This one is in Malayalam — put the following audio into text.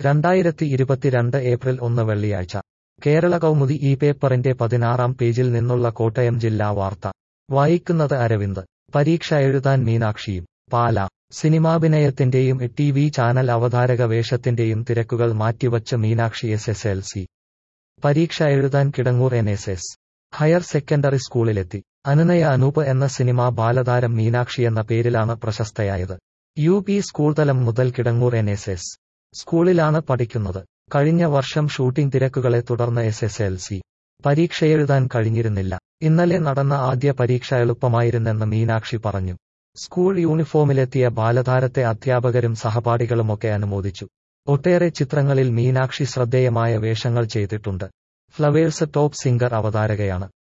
രണ്ടായിരത്തി ഇരുപത്തിരണ്ട് ഏപ്രിൽ ഒന്ന് വെള്ളിയാഴ്ച കേരള കൗമുദി ഈ പേപ്പറിന്റെ പതിനാറാം പേജിൽ നിന്നുള്ള കോട്ടയം ജില്ലാ വാർത്ത വായിക്കുന്നത് അരവിന്ദ് പരീക്ഷ എഴുതാൻ മീനാക്ഷിയും പാല സിനിമാഭിനയത്തിന്റെയും ടി വി ചാനൽ അവതാരക വേഷത്തിന്റെയും തിരക്കുകൾ മാറ്റിവച്ച് Meenakshi S S L C പരീക്ഷ എഴുതാൻ Kidangoor N S S higher secondary സ്കൂളിലെത്തി അനുനയ അനൂപ് എന്ന സിനിമാ ബാലതാരം മീനാക്ഷി എന്ന പേരിലാണ് പ്രശസ്തയായത് യു പി സ്കൂൾ തലം മുതൽ കിടങ്ങൂർ എൻ എസ് എസ് സ്കൂളിലാണ് പഠിക്കുന്നത് കഴിഞ്ഞ വർഷം ഷൂട്ടിംഗ് തിരക്കുകളെ തുടർന്ന് എസ് എസ് എൽ സി പരീക്ഷയെഴുതാൻ കഴിഞ്ഞിരുന്നില്ല ഇന്നലെ നടന്ന ആദ്യ പരീക്ഷ എളുപ്പമായിരുന്നെന്ന് മീനാക്ഷി പറഞ്ഞു സ്കൂൾ യൂണിഫോമിലെത്തിയ ബാലതാരത്തെ അധ്യാപകരും സഹപാഠികളുമൊക്കെ അനുമോദിച്ചു ഒട്ടേറെ ചിത്രങ്ങളിൽ മീനാക്ഷി ശ്രദ്ധേയമായ വേഷങ്ങൾ ചെയ്തിട്ടുണ്ട് ഫ്ലവേഴ്സ് ടോപ്പ് സിംഗർ അവതാരകയാണ്